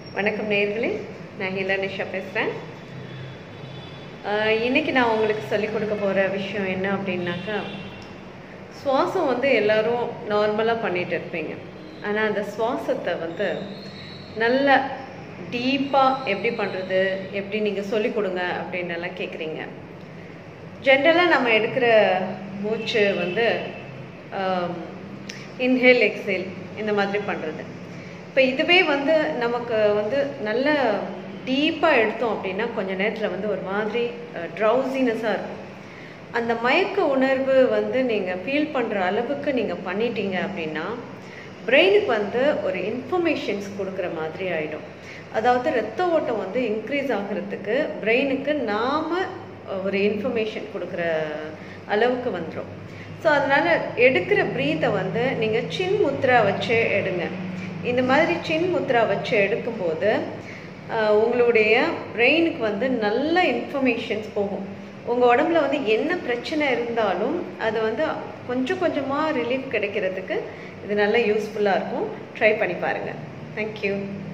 வணக்கம் நேயர்களே நான் ஹீலா நிஷா பேசுகிறேன் இன்னைக்கு நான் உங்களுக்கு சொல்லிக் கொடுக்க போகிற விஷயம் என்ன அப்படின்னாக்கா சுவாசம் வந்து எல்லாரும் நார்மலாக பண்ணிட்டு இருப்பீங்க ஆனால் அந்த சுவாசத்தை வந்து நல்ல டீப்பாக எப்படி பண்ணுறது எப்படி நீங்கள் சொல்லிக் கொடுங்க அப்படின்னு எல்லாம் கேட்குறீங்க ஜென்ரலாக நம்ம எடுக்கிற மூச்சு வந்து இன்ஹேல் எக்ஸேல் இந்த மாதிரி பண்ணுறது இப்போ இதுவே வந்து நமக்கு வந்து நல்ல டீப்பாக எடுத்தோம் அப்படின்னா கொஞ்ச நேரத்தில் வந்து ஒரு மாதிரி ட்ரௌசினஸாக இருக்கும் அந்த மயக்க உணர்வு வந்து நீங்கள் ஃபீல் பண்ணுற அளவுக்கு நீங்கள் பண்ணிட்டீங்க அப்படின்னா பிரெயினுக்கு வந்து ஒரு இன்ஃபர்மேஷன்ஸ் கொடுக்குற மாதிரி ஆகிடும் அதாவது ரத்த ஓட்டம் வந்து இன்க்ரீஸ் ஆகிறதுக்கு பிரெயினுக்கு நாம் ஒரு இன்ஃபர்மேஷன் கொடுக்குற அளவுக்கு வந்துடும் ஸோ அதனால் எடுக்கிற ப்ரீத்தை வந்து நீங்கள் சின் முத்ரா வச்சு எடுங்க இந்த மாதிரி சின் முத்ரா வச்சு எடுக்கும்போது உங்களுடைய பிரெயினுக்கு வந்து நல்ல இன்ஃபர்மேஷன்ஸ் போகும் உங்கள் உடம்புல வந்து என்ன பிரச்சனை இருந்தாலும் அது வந்து கொஞ்சம் கொஞ்சமாக ரிலீஃப் கிடைக்கிறதுக்கு இது நல்லா யூஸ்ஃபுல்லாக இருக்கும் ட்ரை பண்ணி பாருங்கள் தேங்க்யூ